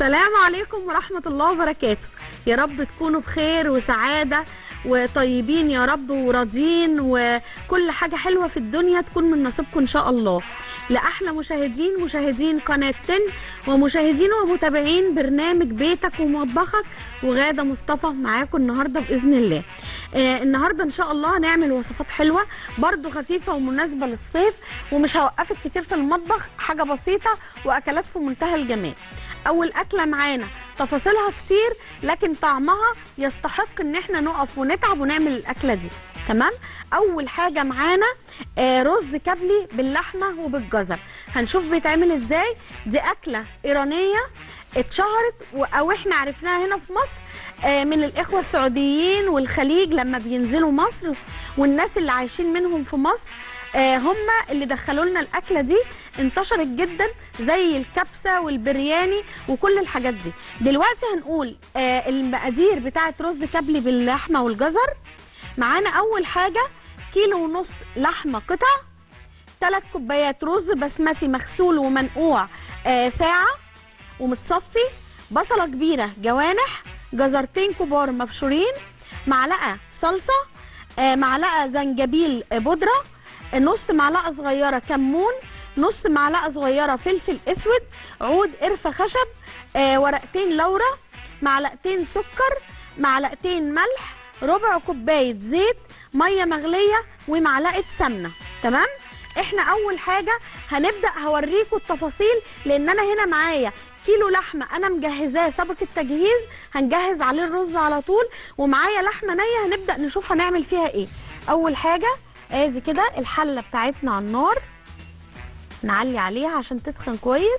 السلام عليكم ورحمة الله وبركاته يا رب تكونوا بخير وسعادة وطيبين يا رب وراضيين وكل حاجة حلوة في الدنيا تكون من نصيبكم إن شاء الله لأحلى مشاهدين مشاهدين قناة تن ومشاهدين ومتابعين برنامج بيتك ومطبخك وغادة مصطفى معاكم النهاردة بإذن الله آه النهاردة إن شاء الله هنعمل وصفات حلوة برضو خفيفة ومناسبة للصيف ومش هوقفك كتير في المطبخ حاجة بسيطة وأكلات في منتهى الجمال اول اكله معانا تفاصيلها كتير لكن طعمها يستحق ان احنا نقف ونتعب ونعمل الاكله دي تمام اول حاجه معانا آه رز كبلي باللحمه وبالجزر هنشوف بيتعمل ازاي دي اكله ايرانيه اتشهرت و- او احنا عرفناها هنا في مصر آه من الاخوه السعوديين والخليج لما بينزلوا مصر والناس اللي عايشين منهم في مصر آه، هم اللي دخلوا لنا الاكله دي انتشرت جدا زي الكبسه والبرياني وكل الحاجات دي دلوقتي هنقول آه، المقادير بتاعه رز كبلي باللحمه والجزر معانا اول حاجه كيلو ونص لحمه قطع ثلاث كوبايات رز بسمتي مغسول ومنقوع آه، ساعه ومتصفي بصله كبيره جوانح جزرتين كبار مبشورين معلقه صلصه آه، معلقه زنجبيل آه، بودره آه، نص معلقه صغيره كمون نص معلقه صغيره فلفل اسود عود قرفه خشب آه، ورقتين لورا معلقتين سكر معلقتين ملح ربع كوبايه زيت ميه مغليه ومعلقه سمنه تمام احنا اول حاجه هنبدا هوريكم التفاصيل لان انا هنا معايا كيلو لحمه انا مجهزاه سابق التجهيز هنجهز عليه الرز على طول ومعايا لحمه نيه هنبدا نشوف هنعمل فيها ايه اول حاجه ادي كده الحله بتاعتنا على النار نعلي عليها عشان تسخن كويس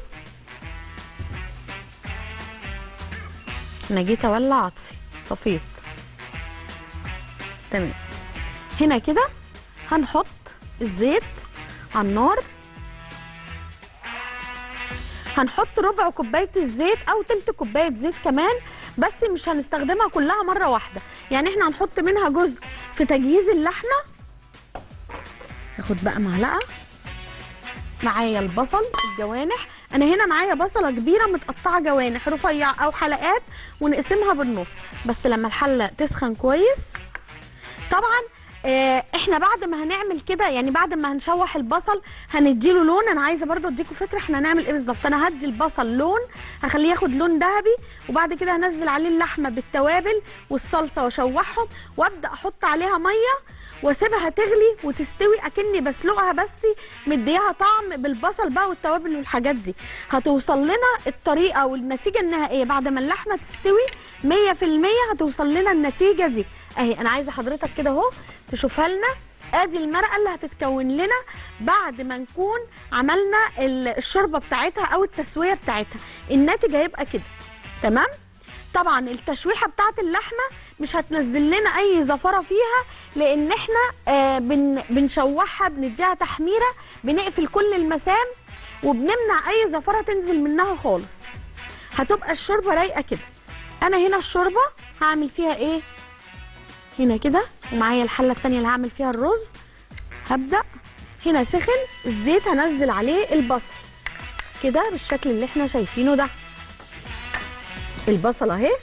انا جيت اولع عطفي طفيت تمام هنا كده هنحط الزيت على النار هنحط ربع كوبايه الزيت او تلت كوبايه زيت كمان بس مش هنستخدمها كلها مره واحده يعني احنا هنحط منها جزء في تجهيز اللحمه هاخد بقى معلقه معايا البصل الجوانح انا هنا معايا بصله كبيره متقطعه جوانح رفيع او حلقات ونقسمها بالنص بس لما الحله تسخن كويس طبعا آه، احنا بعد ما هنعمل كده يعني بعد ما هنشوح البصل هنديله لون انا عايزه برضو اديكم فكره احنا هنعمل ايه بالظبط انا هدي البصل لون هخليه ياخد لون ذهبي وبعد كده هنزل عليه اللحمه بالتوابل والصلصه واشوحهم وابدا احط عليها ميه واسيبها تغلي وتستوي اكني بسلقها بس مديها طعم بالبصل بقى والتوابل والحاجات دي هتوصل لنا الطريقه والنتيجه النهائيه بعد ما اللحمه تستوي 100% هتوصل لنا النتيجه دي اهي انا عايزه حضرتك كده اهو تشوفها لنا ادي المرقه اللي هتتكون لنا بعد ما نكون عملنا ال- الشوربه بتاعتها او التسويه بتاعتها الناتج هيبقى كده تمام طبعا التشويحه بتاعت اللحمه مش هتنزل لنا اي زفره فيها لان احنا آه بن بنشوحها بنديها تحميره بنقفل كل المسام وبنمنع اي زفره تنزل منها خالص هتبقى الشوربه رايقه كده انا هنا الشوربه هعمل فيها ايه هنا كده ومعايا الحله التانية اللي هعمل فيها الرز هبدا هنا سخن الزيت هنزل عليه البصل كده بالشكل اللي احنا شايفينه ده البصله اهي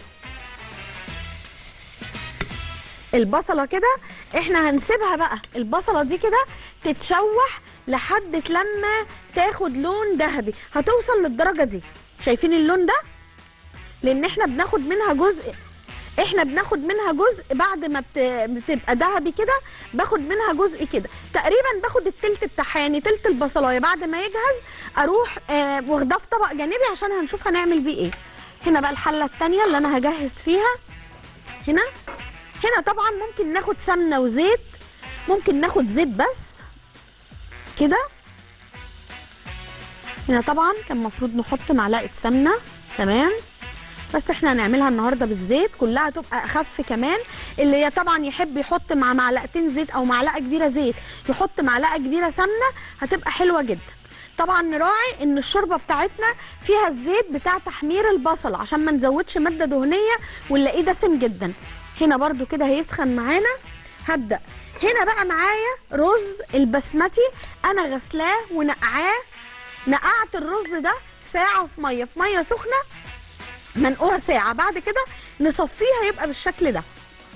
البصله كده احنا هنسيبها بقى البصله دي كده تتشوح لحد لما تاخد لون ذهبي هتوصل للدرجه دي شايفين اللون ده لان احنا بناخد منها جزء احنا بناخد منها جزء بعد ما بت... بتبقى ذهبي كده باخد منها جزء كده تقريبا باخد التلت بتاعها يعني تلت البصلايه بعد ما يجهز اروح آه واخداه في طبق جانبي عشان هنشوف هنعمل بيه ايه هنا بقى الحله التانية اللي انا هجهز فيها هنا هنا طبعا ممكن ناخد سمنه وزيت ممكن ناخد زيت بس كده هنا طبعا كان المفروض نحط معلقه سمنه تمام بس احنا هنعملها النهارده بالزيت كلها تبقى اخف كمان اللي هي طبعا يحب يحط مع معلقتين زيت او معلقه كبيره زيت يحط معلقه كبيره سمنه هتبقى حلوه جدا طبعا نراعي ان الشوربه بتاعتنا فيها الزيت بتاع تحمير البصل عشان ما نزودش ماده دهنيه ونلاقيه دسم جدا هنا برده كده هيسخن معانا هبدا هنا بقى معايا رز البسمتي انا غسلاه ونقعاه نقعت الرز ده ساعه في ميه في ميه سخنه منقوها ساعه بعد كده نصفيها يبقى بالشكل ده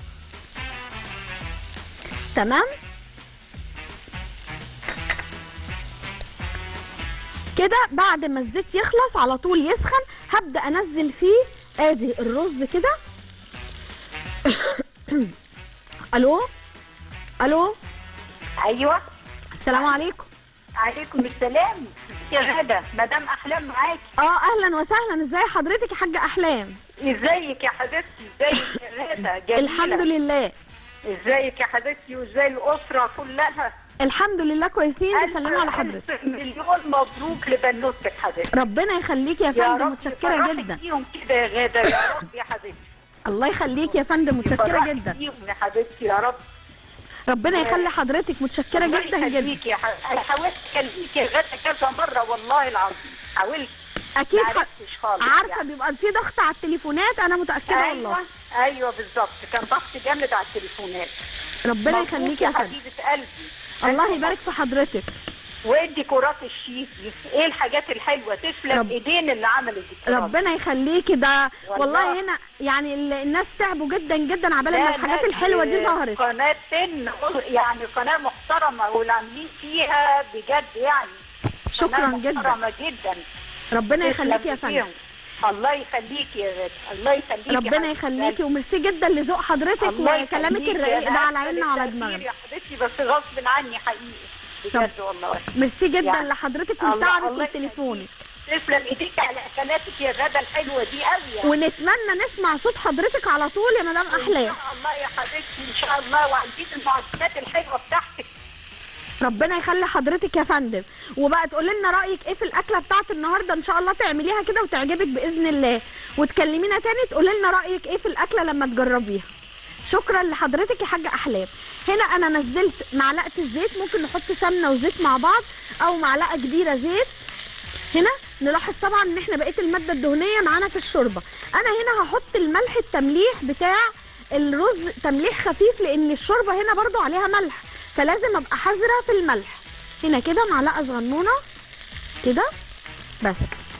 تمام كده بعد ما الزيت يخلص على طول يسخن هبدا انزل فيه ادي الرز كده الو الو ايوه السلام عليكم عليكم السلام يا غدا مدام احلام معاكي اه اهلا وسهلا ازاي حضرتك يا حاجه احلام ازيك يا حبيبتي ازيك يا غدا جميلة. الحمد لله ازيك يا حبيبتي وازاي الاسره كلها الحمد لله كويسين ألف- بيسلموا على حضرتك ألف مليون مبروك لبنوتك حبيبتي ربنا يخليك يا يا فندم رب متشكره يفرحك جدا فيهم كده يا غدا يا رب يا حبيبتي الله يخليك يا فندم متشكره يفرحك جدا فيهم يا حبيبتي يا رب ربنا يخلي حضرتك متشكره الله جدا جدا يخليك يا حبيبتي انا حاولت اكلمك يا غدا كذا مره والله العظيم حاولت اكيد ما ح... عرفتش خالص عارفه يعني. بيبقى في ضغط على التليفونات انا متاكده ايوه والله ايوه بالظبط كان ضغط جامد على التليفونات ربنا مبروك يخليك يا فندم حبيبه قلبي الله ألف يبارك في حضرتك وايه الديكورات الشيك دي ايه الحاجات الحلوه تسلم رب- ايدين اللي عمل الديكورات ربنا يخليكي ده والله, والله. هنا يعني ال- الناس تعبوا جدا جدا عبال ما لا، الحاجات لا، الحلوه دي ظهرت قناه سن يعني قناه محترمه واللي عاملين فيها بجد يعني شكراً قناة جداً. محترمه جدا ربنا تسلم يخليكي يا فندم إيديهم. الله يخليكي يا غالي الله يخليكي يا ربنا حبيبة يخليكي قلبي. وميرسي جدا لذوق حضرتك الله وكلامك يخليكي. الرقيق ده أنا على آسفة عيننا وعلى للتأخير دماغنا يا حبيبتي بس غصب عني حقيقي بجد والله ميرسي جدا يعني لحضرتك الله- ولتعبك الله وتليفونك تسلم ايديك على قناتك يا غدا الحلوه دي قوي يعني. ونتمنى نسمع صوت حضرتك على طول يا مدام احلام ان شاء الله يا حبيبتي ان شاء الله وعايزين المعجنات الحلوه بتاعتك ربنا يخلي حضرتك يا فندم وبقى تقول لنا رايك ايه في الاكله بتاعت النهارده ان شاء الله تعمليها كده وتعجبك باذن الله وتكلمينا تاني تقول لنا رايك ايه في الاكله لما تجربيها شكرا لحضرتك يا حاجه احلام هنا انا نزلت معلقه الزيت ممكن نحط سمنه وزيت مع بعض او معلقه كبيره زيت هنا نلاحظ طبعا ان احنا بقيه الماده الدهنيه معانا في الشوربه انا هنا هحط الملح التمليح بتاع الرز تمليح خفيف لان الشوربه هنا برضو عليها ملح فلازم ابقى حذره في الملح هنا كده معلقه صغنونه كده بس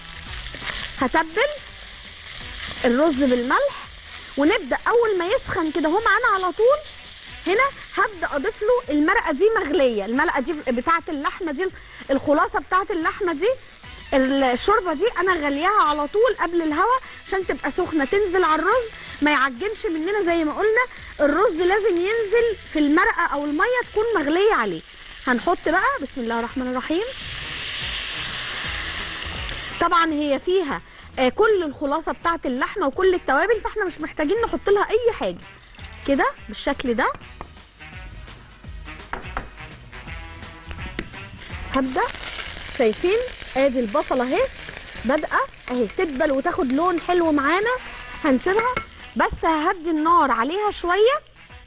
هتبل الرز بالملح ونبدا اول ما يسخن كده هو معانا على طول هنا هبدا اضيف له المرقه دي مغليه المرقه دي بتاعه اللحمه دي الخلاصه بتاعه اللحمه دي الشوربه دي انا غلياها على طول قبل الهواء عشان تبقى سخنه تنزل على الرز ما يعجنش مننا زي ما قلنا الرز لازم ينزل في المرقه او الميه تكون مغليه عليه هنحط بقى بسم الله الرحمن الرحيم طبعا هي فيها آه، كل الخلاصه بتاعه اللحمه وكل التوابل فاحنا مش محتاجين نحط لها اي حاجه كده بالشكل ده هبدا شايفين ادي البصله اهي بادئه اهي تدبل وتاخد لون حلو معانا هنسيبها بس ههدي النار عليها شويه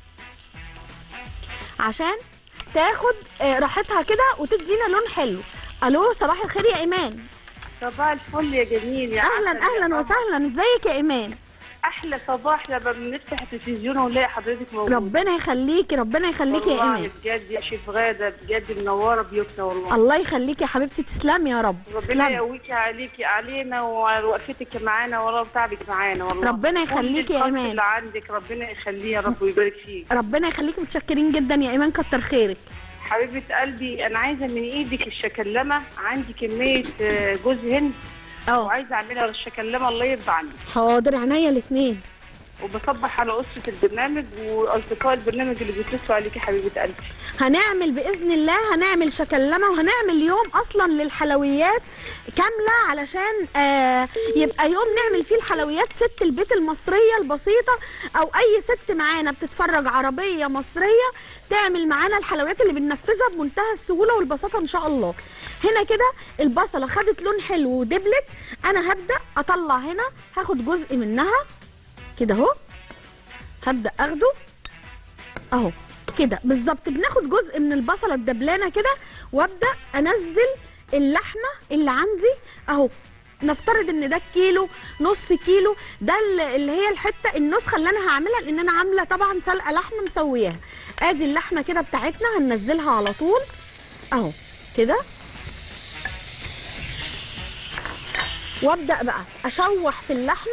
عشان تاخد آه، راحتها كده وتدينا لون حلو الو صباح الخير يا ايمان صباح الفل يا جميل يا اهلا عسل يا اهلا قمر. وسهلا ازيك يا ايمان احلى صباح لما بنفتح التلفزيون ونلاقي حضرتك موجوده ربنا يخليكي ربنا يخليكي يا والله ايمان بجد يا شيف غاده بجد منوره بيوتنا والله الله يخليكي يا حبيبتي تسلمي يا رب ربنا تسلمي يقويكي عليكي علينا ووقفتك معانا والله وتعبك معانا والله ربنا يخليكي كل يا الخط إيمان. اللي عندك ربنا يخليه يا رب ويبارك فيك ربنا يخليكي متشكرين جدا يا ايمان كتر خيرك حبيبه قلبي انا عايزه من ايدك الشكلمه عندي كميه آه، جوز هند اه وعايزه اعملها الشكلمه الله يرضى عنك حاضر عينيا الاثنين وبصبح على اسره البرنامج واصدقاء البرنامج اللي بيتصلوا عليكي حبيبه قلبي هنعمل باذن الله هنعمل شكلمه وهنعمل يوم اصلا للحلويات كامله علشان آه يبقى يوم نعمل فيه الحلويات ست البيت المصريه البسيطه او اي ست معانا بتتفرج عربيه مصريه تعمل معانا الحلويات اللي بننفذها بمنتهى السهوله والبساطه ان شاء الله هنا كده البصله خدت لون حلو ودبلت انا هبدا اطلع هنا هاخد جزء منها كده اهو هبدا اخده اهو كده بالظبط بناخد جزء من البصله الدبلانه كده وابدا انزل اللحمه اللي عندي اهو نفترض ان ده كيلو نص كيلو ده ال- اللي هي الحته النسخه اللي انا هعملها لان انا عامله طبعا سلقه لحمه مسوياها ادي اللحمه كده بتاعتنا هننزلها على طول اهو كده وابدا بقى اشوح في اللحمه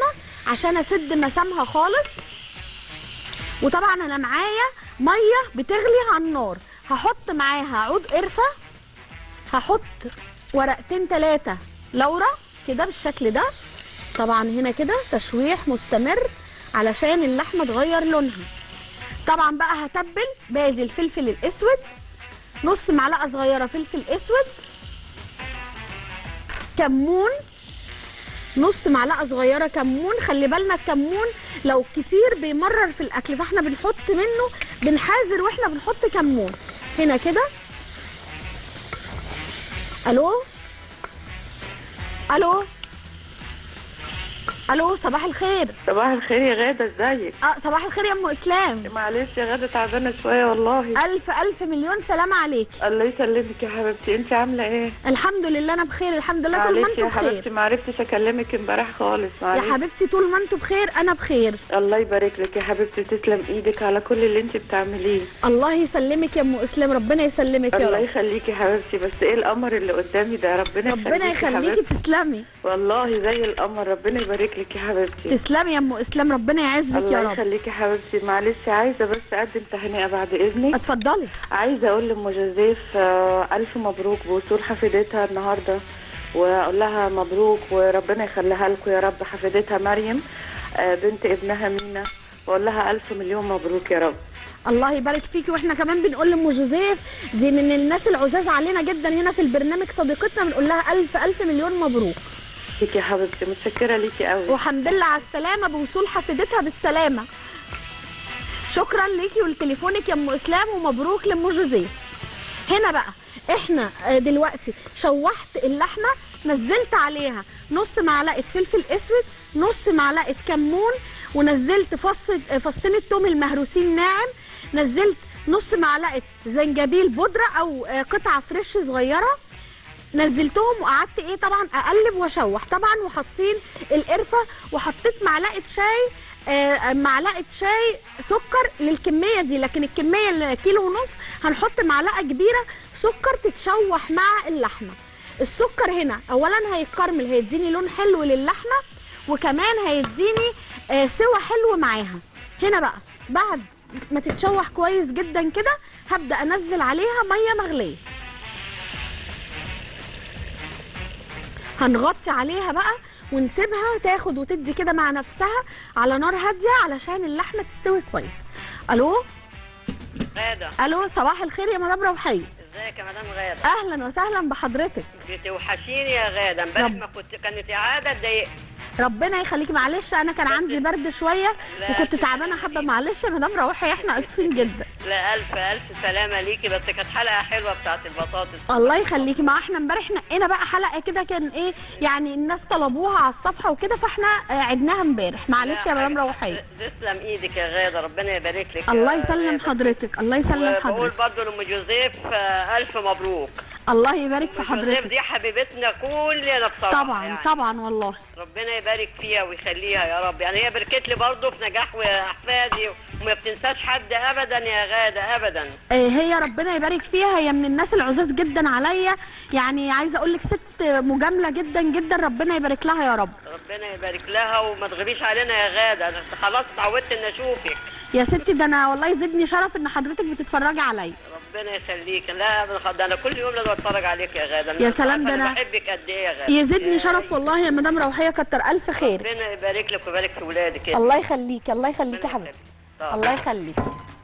عشان اسد مسامها خالص وطبعا انا معايا ميه بتغلي على النار هحط معاها عود قرفه هحط ورقتين ثلاثه لورا كده بالشكل ده طبعا هنا كده تشويح مستمر علشان اللحمه تغير لونها طبعا بقى هتبل بادي الفلفل الاسود نص معلقه صغيره فلفل اسود كمون نص معلقه صغيره كمون خلي بالنا الكمون لو كتير بيمرر في الاكل فاحنا بنحط منه بنحاذر واحنا بنحط كمون هنا كده الو الو الو صباح الخير صباح الخير يا غاده ازيك اه صباح الخير يا ام اسلام معلش يا غاده تعبانه شويه والله الف الف مليون سلامه عليك الله يسلمك يا حبيبتي انت عامله ايه الحمد لله انا بخير الحمد لله طول ما معلش انتوا يا حبيبتي بخير ما عرفتش اكلمك امبارح خالص يا معلش حبيبتي طول ما انتوا بخير انا بخير الله يبارك لك يا حبيبتي تسلم ايدك على كل اللي انت بتعمليه الله يسلمك يا ام اسلام ربنا يسلمك يا الله رب يخليكي يا حبيبتي بس ايه القمر اللي قدامي ده ربنا ربنا يخليكي يا يخليكي حبيبتي. تسلمي والله زي القمر ربنا يبارك لك يا حبيبتي تسلمي يا ام اسلام ربنا يعزك يا الله رب يخليكي يا حبيبتي معلش عايزه بس اقدم تهنئه بعد اذنك اتفضلي عايزه اقول لام جوزيف آه، الف مبروك بوصول حفيدتها النهارده واقول لها مبروك وربنا يخليها لكم يا رب حفيدتها مريم آه، بنت ابنها مينا واقول لها الف مليون مبروك يا رب الله يبارك فيكي واحنا كمان بنقول لام جوزيف دي من الناس العزاز علينا جدا هنا في البرنامج صديقتنا بنقول لها الف الف مليون مبروك ليكي يا حبيبتي متشكره ليكي قوي وحمد لله على السلامه بوصول حفيدتها بالسلامه شكرا ليكي ولتليفونك يا ام اسلام ومبروك لام جوزيف هنا بقى احنا آه، دلوقتي شوحت اللحمه نزلت عليها نص معلقه فلفل اسود نص معلقه كمون ونزلت فص آه، فصين التوم المهروسين ناعم نزلت نص معلقه زنجبيل بودره او آه، قطعه فريش صغيره نزلتهم وقعدت ايه طبعا اقلب واشوح طبعا وحاطين القرفه وحطيت معلقه شاي آه، معلقه شاي سكر للكميه دي لكن الكميه الكيلو ونص هنحط معلقه كبيره سكر تتشوح مع اللحمه السكر هنا اولا هيتكرمل هيديني لون حلو للحمه وكمان هيديني آه، سوى حلو معاها هنا بقى بعد ما تتشوح كويس جدا كده هبدا انزل عليها ميه مغليه هنغطي عليها بقى ونسيبها تاخد وتدي كده مع نفسها على نار هاديه علشان اللحمه تستوي كويس الو غادة الو صباح الخير يا مدام روحيه ازيك يا مدام غادة اهلا وسهلا بحضرتك بتوحشيني يا غادة امبارح رب. ما كنت كانت اعادة اتضايقت ربنا يخليكي معلش انا كان عندي برد شويه لا، وكنت لا، تعبانه لا، حبه لا. معلش يا مدام روحيه احنا اسفين جدا لا الف الف سلامة ليكي بس كانت حلقة حلوة بتاعت البطاطس الله يخليكي ما احنا امبارح نقينا بقى حلقه كده كان ايه يعني الناس طلبوها على الصفحه وكده فاحنا آه، عدناها امبارح معلش يا لا، مدام حاجة- روحيه تسلم ايدك يا غادة ربنا يبارك لك الله يا يسلم غادة. حضرتك الله يسلم وبقول حضرتك برضه لام جوزيف آه، الف مبروك الله يبارك في أم جوزيف حضرتك دي حبيبتنا كلنا بصراحة طبعا يعني. طبعا والله ربنا يبارك فيها ويخليها يا رب يعني هي باركت لي برضه في نجاح واحفادي وما بتنساش حد ابدا يا غاده ابدا آه، هي ربنا يبارك فيها هي من الناس العزاز جدا عليا يعني عايزه اقول لك ست مجامله جدا جدا ربنا يبارك لها يا رب ربنا يبارك لها وما تغيبيش علينا يا غاده انا خلاص اتعودت ان اشوفك يا ستي ده انا والله يزيدني شرف ان حضرتك بتتفرجي عليا ربنا يخليك لا أنا خ- ده انا كل يوم لازم اتفرج عليك يا غاده أنا يا مش سلام، عارفة ده انا أنا- بحبك قد ايه يا غاده يزيدني شرف والله يا مدام روحيه كتر الف خير ربنا يبارك لك ويبارك في ولادك يا الله يخليك الله يخليك يا حبيبتي طبعا. الله يخليك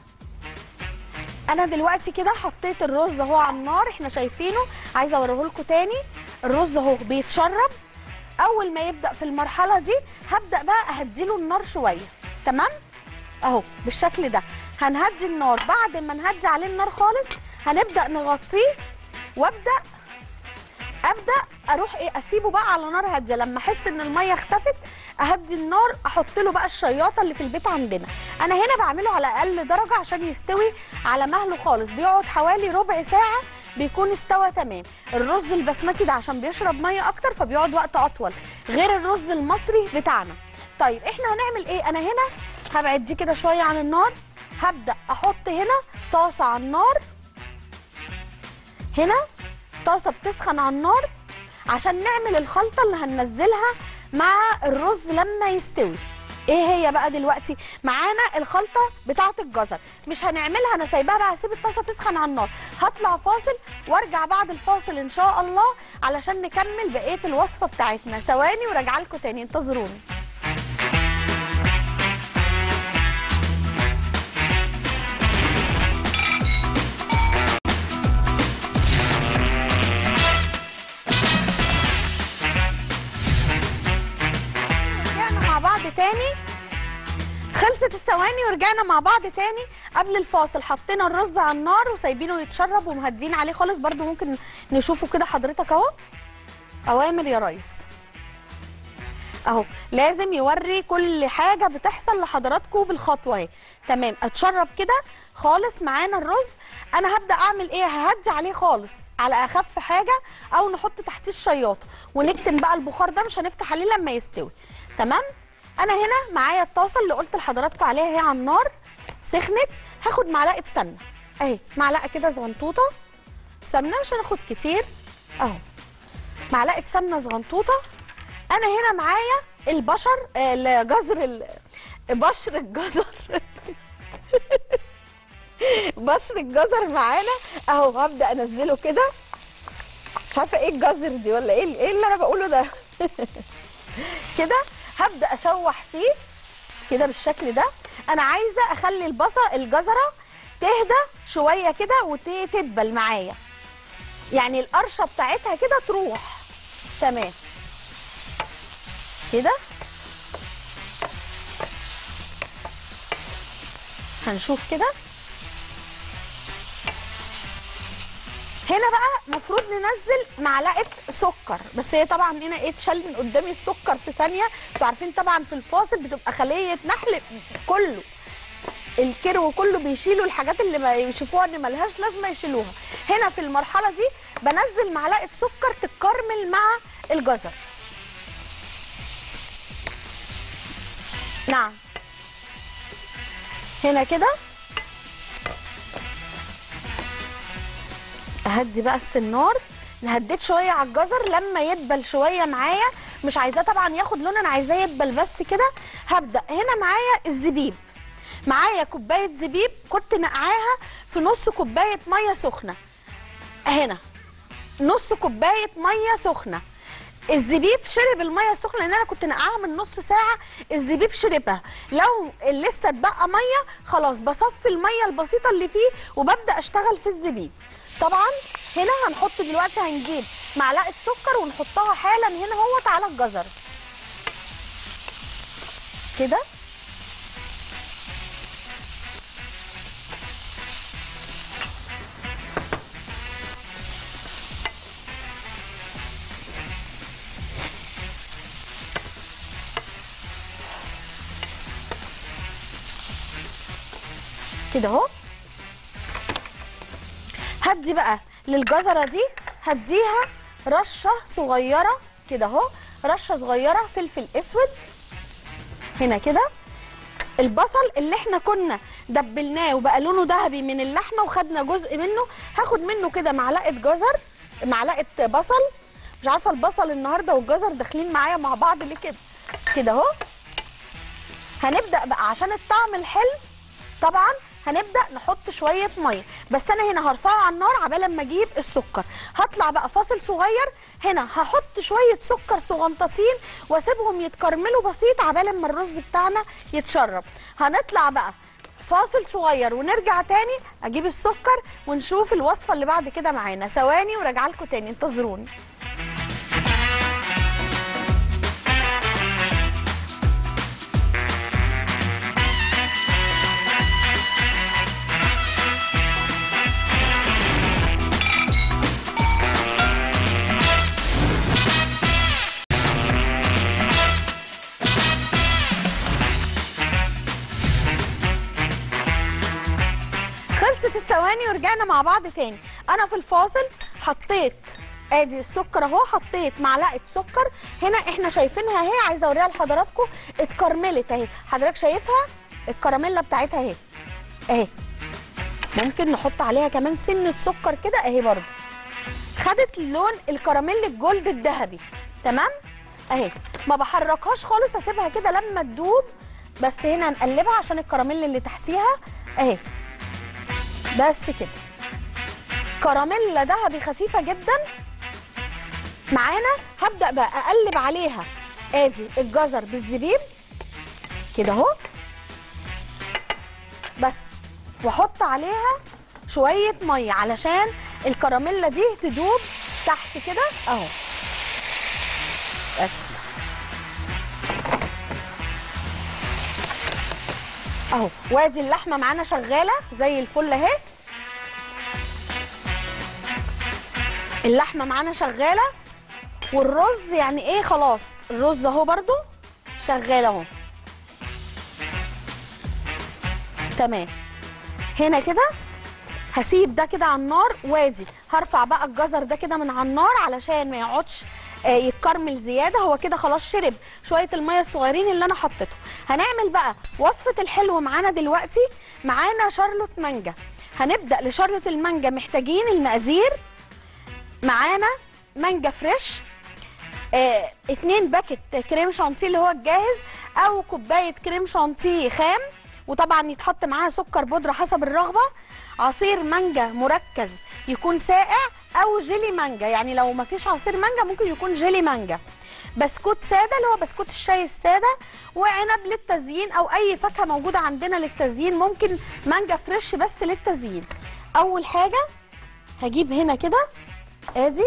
انا دلوقتي كده حطيت الرز اهو على النار احنا شايفينه عايزه اوريه لكم تاني الرز اهو بيتشرب اول ما يبدا في المرحله دي هبدا بقى اهديله النار شويه تمام اهو بالشكل ده هنهدي النار بعد ما نهدي عليه النار خالص هنبدا نغطيه وابدا ابدا اروح ايه اسيبه بقى على نار هاديه لما احس ان الميه اختفت اهدي النار احط له بقى الشياطه اللي في البيت عندنا انا هنا بعمله على اقل درجه عشان يستوي على مهله خالص بيقعد حوالي ربع ساعه بيكون استوى تمام الرز البسمتي ده عشان بيشرب ميه اكتر فبيقعد وقت اطول غير الرز المصري بتاعنا طيب احنا هنعمل ايه انا هنا هبعد دي كده شويه عن النار هبدا احط هنا طاسه على النار هنا طاسه بتسخن على النار عشان نعمل الخلطه اللي هننزلها مع الرز لما يستوي ايه هي بقى دلوقتي معانا الخلطه بتاعه الجزر مش هنعملها انا سايباها بقى هسيب الطاسه تسخن على النار هطلع فاصل وارجع بعد الفاصل ان شاء الله علشان نكمل بقيه الوصفه بتاعتنا ثواني وراجعه لكم تاني انتظروني رجعنا مع بعض تاني خلصت الثواني ورجعنا مع بعض تاني قبل الفاصل حطينا الرز على النار وسايبينه يتشرب ومهدين عليه خالص برضو ممكن نشوفه كده حضرتك اهو اوامر يا ريس اهو لازم يوري كل حاجه بتحصل لحضراتكم بالخطوه اهي تمام اتشرب كده خالص معانا الرز انا هبدا اعمل ايه ههدي عليه خالص على اخف حاجه او نحط تحتيه الشياطه ونكتم بقى البخار ده مش هنفتح عليه لما يستوي تمام انا هنا معايا الطاسه اللي قلت لحضراتكم عليها اهي على النار سخنت هاخد معلقه سمنه اهي معلقه كده صغنطوطه سمنه مش هناخد كتير اهو معلقه سمنه صغنطوطه انا هنا معايا البشر آه، الجزر ال- بشر الجزر بشر الجزر معانا اهو هبدا انزله كده مش عارفه ايه الجزر دي ولا ايه ايه اللي انا بقوله ده كده هبدا اشوح فيه كده بالشكل ده انا عايزه اخلي البصل الجزره تهدى شويه كده وتدبل معايا يعني القرشه بتاعتها كده تروح تمام كده هنشوف كده هنا بقى المفروض ننزل معلقه سكر بس هي طبعا هنا ايه اتشال من قدامي السكر في ثانيه انتوا عارفين طبعا في الفاصل بتبقى خليه نحل كله الكرو كله بيشيلوا الحاجات اللي ما يشوفوها ان ملهاش لازمه يشيلوها هنا في المرحله دي بنزل معلقه سكر تتكرمل مع الجزر نعم هنا كده اهدي بقى السنار هديت شويه على الجزر لما يدبل شويه معايا مش عايزاه طبعا ياخد لون انا عايزاه يدبل بس كده هبدا هنا معايا الزبيب معايا كوبايه زبيب كنت نقعاها في نص كوبايه ميه سخنه هنا نص كوبايه ميه سخنه الزبيب شرب الميه السخنه لان انا كنت نقعاها من نص ساعه الزبيب شربها لو لسه اتبقى ميه خلاص بصفي الميه البسيطه اللي فيه وببدا اشتغل في الزبيب طبعا هنا هنحط دلوقتي هنجيب معلقه سكر ونحطها حالا هنا اهوت على الجزر كده كده اهو هدي بقى للجزره دي هديها رشه صغيره كده اهو رشه صغيره فلفل اسود هنا كده البصل اللي احنا كنا دبلناه وبقى لونه ذهبي من اللحمه وخدنا جزء منه هاخد منه كده معلقه جزر معلقه بصل مش عارفه البصل النهارده والجزر داخلين معايا مع بعض ليه كده كده اهو هنبدا بقى عشان الطعم الحلو طبعا هنبدا نحط شويه ميه بس انا هنا هرفعه على النار عبال ما اجيب السكر هطلع بقى فاصل صغير هنا هحط شويه سكر صغنطتين واسيبهم يتكرملوا بسيط عبال ما الرز بتاعنا يتشرب هنطلع بقى فاصل صغير ونرجع تاني اجيب السكر ونشوف الوصفه اللي بعد كده معانا ثواني وراجعه لكم تاني انتظروني خلصت الثواني ورجعنا مع بعض تاني انا في الفاصل حطيت ادي السكر اهو حطيت معلقه سكر هنا احنا شايفينها اهي عايزه اوريها لحضراتكم اتكرملت اهي حضرتك شايفها الكراميلا بتاعتها اهي اهي ممكن نحط عليها كمان سنه سكر كده اهي برضو خدت اللون الكراميل الجولد الذهبي تمام اهي ما بحركهاش خالص اسيبها كده لما تدوب بس هنا نقلبها عشان الكراميل اللي تحتيها اهي بس كده كراميلا ذهبي خفيفه جدا معانا هبدا بقى اقلب عليها ادي الجزر بالزبيب كده اهو بس واحط عليها شويه ميه علشان الكراميلا دي تدوب تحت كده اهو بس اهو وادي اللحمه معانا شغاله زي الفل اهي اللحمه معانا شغاله والرز يعني ايه خلاص الرز اهو برضو شغال اهو تمام هنا كده هسيب ده كده على النار وادي هرفع بقى الجزر ده كده من على النار علشان ما يقعدش آه، يتكرمل زياده هو كده خلاص شرب شويه الميه الصغيرين اللي انا حطيته هنعمل بقى وصفه الحلو معانا دلوقتي معانا شارلوت مانجا هنبدا لشارلوت المانجا محتاجين المقادير معانا مانجا فريش آه، اتنين باكت كريم شانتيه اللي هو الجاهز او كوبايه كريم شانتيه خام وطبعا يتحط معاها سكر بودره حسب الرغبه عصير مانجا مركز يكون ساقع او جيلي مانجا يعني لو ما فيش عصير مانجا ممكن يكون جيلي مانجا بسكوت ساده اللي هو بسكوت الشاي الساده وعنب للتزيين او اي فاكهه موجوده عندنا للتزيين ممكن مانجا فريش بس للتزيين اول حاجه هجيب هنا كده ادي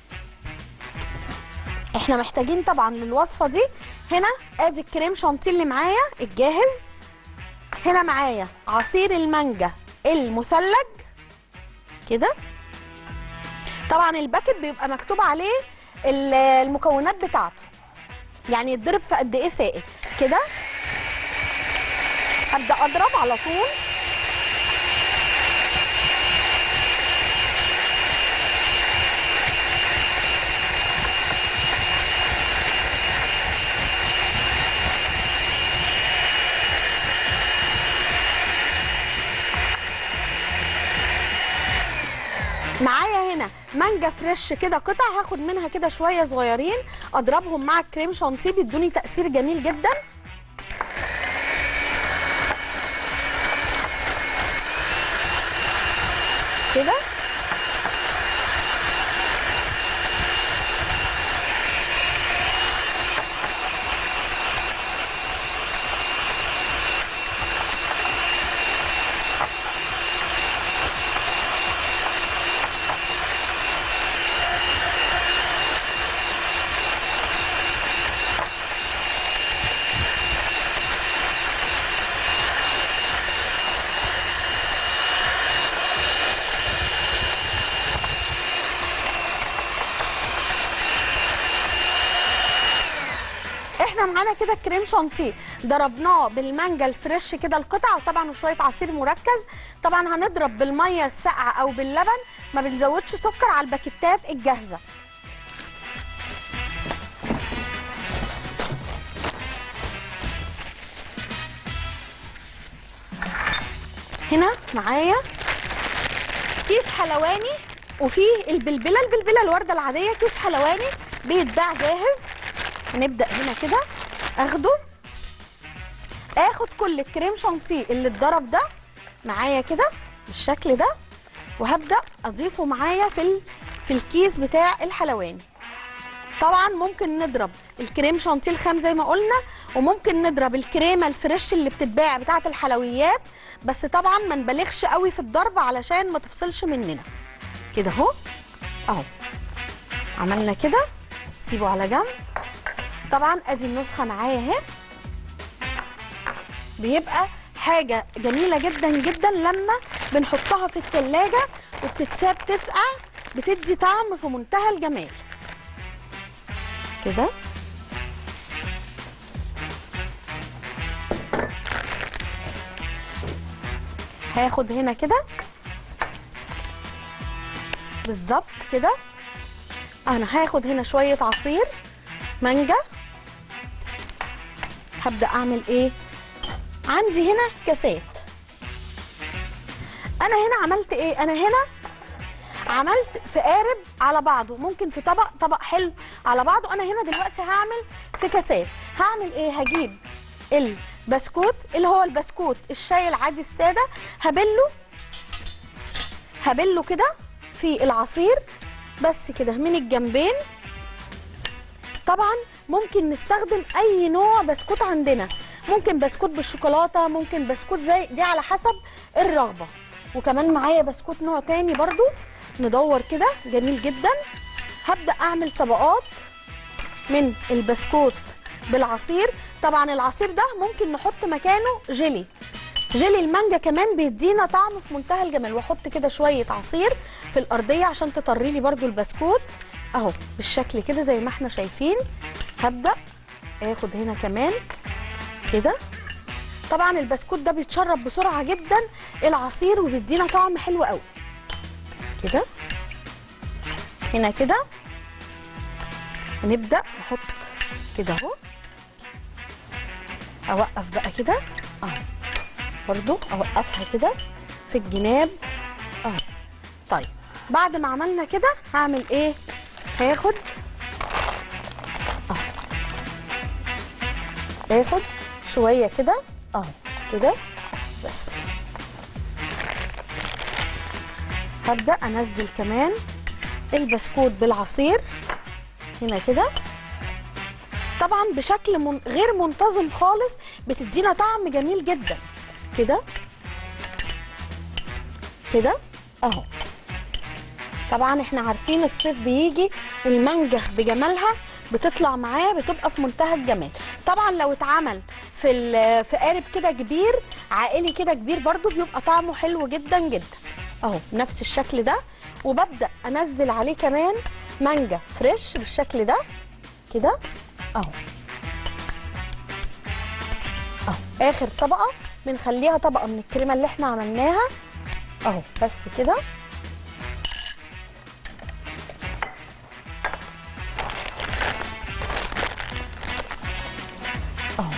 احنا محتاجين طبعا للوصفه دي هنا ادي الكريم شانتيه اللي معايا الجاهز هنا معايا عصير المانجا المثلج كده طبعا الباكت بيبقى مكتوب عليه ال- المكونات بتاعته يعني يتضرب في قد ايه سائل كده ابدا اضرب على طول معايا هنا مانجا فريش كده قطع هاخد منها كده شويه صغيرين اضربهم مع الكريم شانتيه بيدوني تاثير جميل جدا كده احنا معانا كده كريم شانتيه ضربناه بالمانجا الفريش كده القطع وطبعا وشويه عصير مركز طبعا هنضرب بالميه الساقعه او باللبن ما بنزودش سكر على الباكيتات الجاهزه هنا معايا كيس حلواني وفيه البلبله البلبله الورده العاديه كيس حلواني بيتباع جاهز هنبدا هنا كده اخده اخد كل الكريم شانتيه اللي اتضرب ده معايا كده بالشكل ده وهبدا اضيفه معايا في ال... في الكيس بتاع الحلواني طبعا ممكن نضرب الكريم شانتيه الخام زي ما قلنا وممكن نضرب الكريمه الفريش اللي بتتباع بتاعه الحلويات بس طبعا ما نبالغش قوي في الضرب علشان ما تفصلش مننا كده اهو اهو عملنا كده سيبه على جنب طبعا ادي النسخه معايا اهي بيبقى حاجه جميله جدا جدا لما بنحطها في التلاجة وبتتساب تسقع بتدي طعم في منتهى الجمال كده هاخد هنا كده بالظبط كده انا هاخد هنا شويه عصير مانجا هبدا اعمل ايه عندي هنا كاسات انا هنا عملت ايه انا هنا عملت في قارب على بعضه ممكن في طبق طبق حلو على بعضه انا هنا دلوقتي هعمل في كاسات هعمل ايه هجيب البسكوت اللي هو البسكوت الشاي العادي الساده هبله هبله كده في العصير بس كده من الجنبين طبعا ممكن نستخدم اي نوع بسكوت عندنا ممكن بسكوت بالشوكولاته ممكن بسكوت زي دي على حسب الرغبه وكمان معايا بسكوت نوع تاني برضو ندور كده جميل جدا هبدا اعمل طبقات من البسكوت بالعصير طبعا العصير ده ممكن نحط مكانه جيلي جيلي المانجا كمان بيدينا طعم في منتهى الجمال واحط كده شويه عصير في الارضيه عشان تطري لي برده البسكوت اهو بالشكل كده زي ما احنا شايفين هبدا اخد هنا كمان كده طبعا البسكوت ده بيتشرب بسرعه جدا العصير وبيدينا طعم حلو قوي كده هنا كده هنبدا نحط كده اهو اوقف بقى كده اهو برضو اوقفها كده في الجناب اهو طيب بعد ما عملنا كده هعمل ايه هاخد اهو اخد شويه كده اهو كده بس هبدا انزل كمان البسكوت بالعصير هنا كده طبعا بشكل من غير منتظم خالص بتدينا طعم جميل جدا كده كده اهو طبعا احنا عارفين الصيف بيجي المانجا بجمالها بتطلع معاه بتبقى في منتهى الجمال طبعا لو اتعمل في ال- في قالب كده كبير عائلي كده كبير برضو بيبقى طعمه حلو جدا جدا اهو نفس الشكل ده وببدا انزل عليه كمان مانجا فريش بالشكل ده كده اهو اهو اخر طبقه بنخليها طبقه من الكريمه اللي احنا عملناها اهو بس كده اهو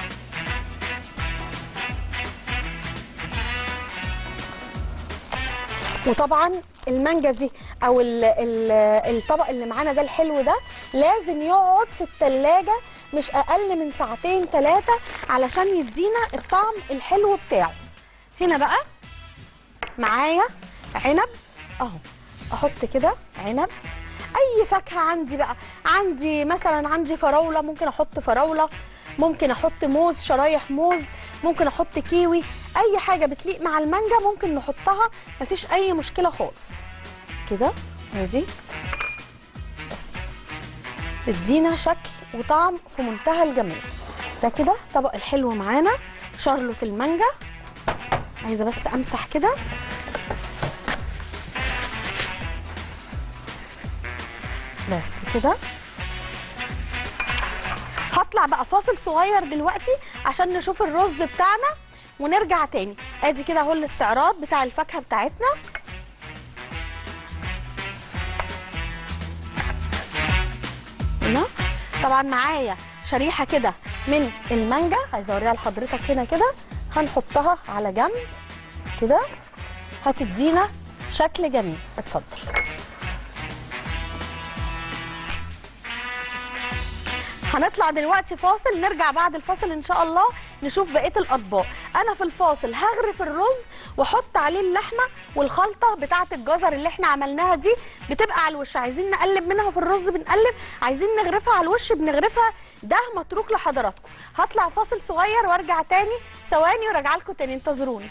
وطبعا المانجا دي او ال ال الطبق اللي معانا ده الحلو ده لازم يقعد في التلاجة مش اقل من ساعتين ثلاثة علشان يدينا الطعم الحلو بتاعه هنا بقى معايا عنب اهو احط كده عنب اي فاكهه عندي بقى عندي مثلا عندي فراوله ممكن احط فراوله ممكن احط موز شرايح موز ممكن احط كيوي اي حاجه بتليق مع المانجا ممكن نحطها مفيش اي مشكله خالص كده ادي بس تدينا شكل وطعم في منتهى الجمال ده كده طبق الحلو معانا شارلوت المانجا عايزه بس امسح كده بس كده هطلع بقى فاصل صغير دلوقتي عشان نشوف الرز بتاعنا ونرجع تاني ادي كده اهو الاستعراض بتاع الفاكهه بتاعتنا هنا طبعا معايا شريحه كده من المانجا عايزه اوريها لحضرتك هنا كده هنحطها على جنب كده هتدينا شكل جميل اتفضل هنطلع دلوقتي فاصل نرجع بعد الفاصل ان شاء الله نشوف بقيه الاطباق انا في الفاصل هغرف الرز واحط عليه اللحمه والخلطه بتاعه الجزر اللي احنا عملناها دي بتبقى على الوش عايزين نقلب منها في الرز بنقلب عايزين نغرفها على الوش بنغرفها ده متروك لحضراتكم هطلع فاصل صغير وارجع تاني ثواني وراجعه لكم تاني انتظروني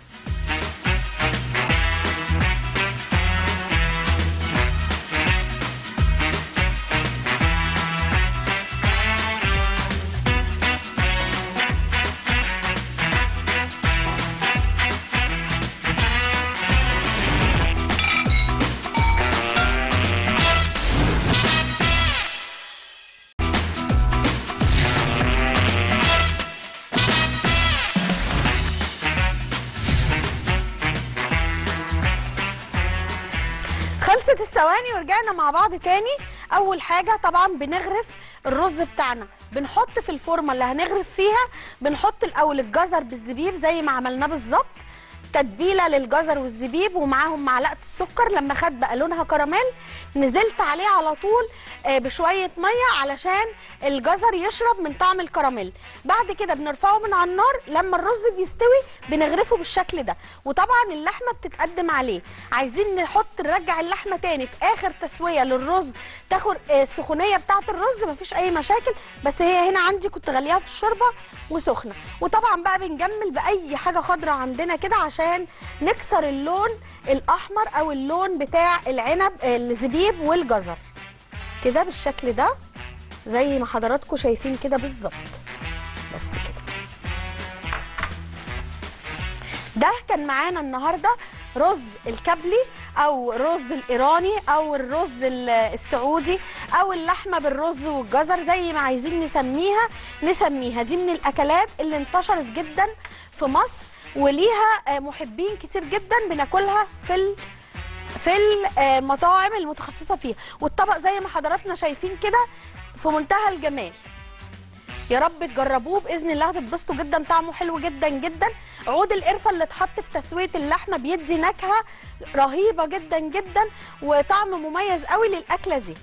خلصت الثواني ورجعنا مع بعض تاني اول حاجه طبعا بنغرف الرز بتاعنا بنحط في الفورمه اللي هنغرف فيها بنحط الاول الجزر بالزبيب زي ما عملناه بالظبط تتبيله للجزر والزبيب ومعاهم معلقه السكر لما خد بقى لونها كراميل نزلت عليه على طول آه، بشويه ميه علشان الجزر يشرب من طعم الكراميل بعد كده بنرفعه من على النار لما الرز بيستوي بنغرفه بالشكل ده وطبعا اللحمه بتتقدم عليه عايزين نحط نرجع اللحمه تاني في اخر تسويه للرز تاخد آه، السخونيه بتاعه الرز مفيش اي مشاكل بس هي هنا عندي كنت غليها في الشوربه وسخنه وطبعا بقى بنجمل باي حاجه خضراء عندنا كده عشان نكسر اللون الاحمر او اللون بتاع العنب آه، الزبيب والجزر كده بالشكل ده زي ما حضراتكم شايفين كده بالظبط بس كده ده كان معانا النهارده رز الكبلي او الرز الايراني او الرز ال- السعودي او اللحمه بالرز والجزر زي ما عايزين نسميها نسميها دي من الاكلات اللي انتشرت جدا في مصر وليها آه، محبين كتير جدا بناكلها في ال... في المطاعم المتخصصه فيها والطبق زي ما حضراتنا شايفين كده في منتهى الجمال يا رب تجربوه باذن الله هتتبسطوا جدا طعمه حلو جدا جدا عود القرفه اللي اتحط في تسويه اللحمه بيدي نكهه رهيبه جدا جدا وطعم مميز قوي للاكله دي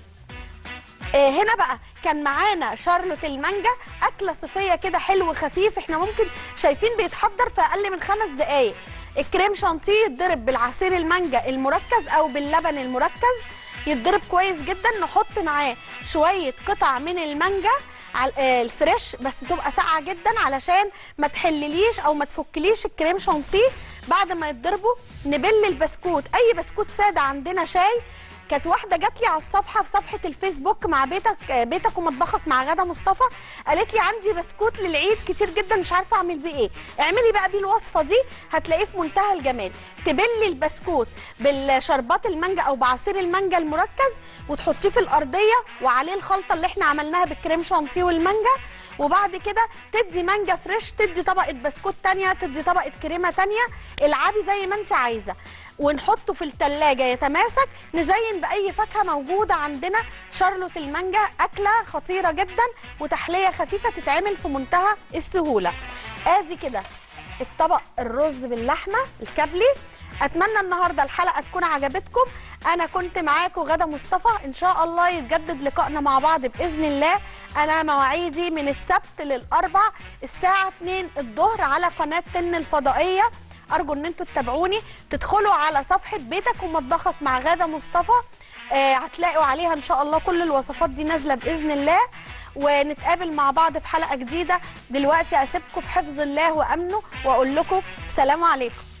آه، هنا بقى كان معانا شارلوت المانجا اكله صيفيه كده حلو خفيف احنا ممكن شايفين بيتحضر في اقل من خمس دقائق الكريم شانتيه يتضرب بالعصير المانجا المركز او باللبن المركز يتضرب كويس جدا نحط معاه شويه قطع من المانجا على آه، الفريش بس تبقى ساقعه جدا علشان ما تحلليش او ما تفكليش الكريم شانتيه بعد ما يتضربوا نبل البسكوت اي بسكوت ساده عندنا شاي كانت واحده جات لي على الصفحه في صفحه الفيسبوك مع بيتك آه، بيتك ومطبخك مع غدا مصطفى قالت لي عندي بسكوت للعيد كتير جدا مش عارفه اعمل بيه ايه اعملي بقى بيه الوصفه دي هتلاقيه في منتهى الجمال تبلي البسكوت بالشربات المانجا او بعصير المانجا المركز وتحطيه في الارضيه وعليه الخلطه اللي احنا عملناها بالكريم شانتيه والمانجا وبعد كده تدي مانجا فريش تدي طبقه بسكوت تانية تدي طبقه كريمه تانية العبي زي ما انت عايزه ونحطه في التلاجة يتماسك نزين بأي فاكهة موجودة عندنا شارلوت المانجا أكلة خطيرة جدا وتحلية خفيفة تتعمل في منتهى السهولة آدي كده الطبق الرز باللحمة الكبلي أتمنى النهاردة الحلقة تكون عجبتكم أنا كنت معاكم غدا مصطفى إن شاء الله يتجدد لقائنا مع بعض بإذن الله أنا مواعيدي من السبت للأربع الساعة 2 الظهر على قناة تن الفضائية ارجو ان انتوا تتابعوني تدخلوا على صفحه بيتك ومطبخك مع غاده مصطفى آه هتلاقوا عليها ان شاء الله كل الوصفات دي نازله باذن الله ونتقابل مع بعض في حلقه جديده دلوقتي اسيبكم في حفظ الله وامنه واقول لكم سلام عليكم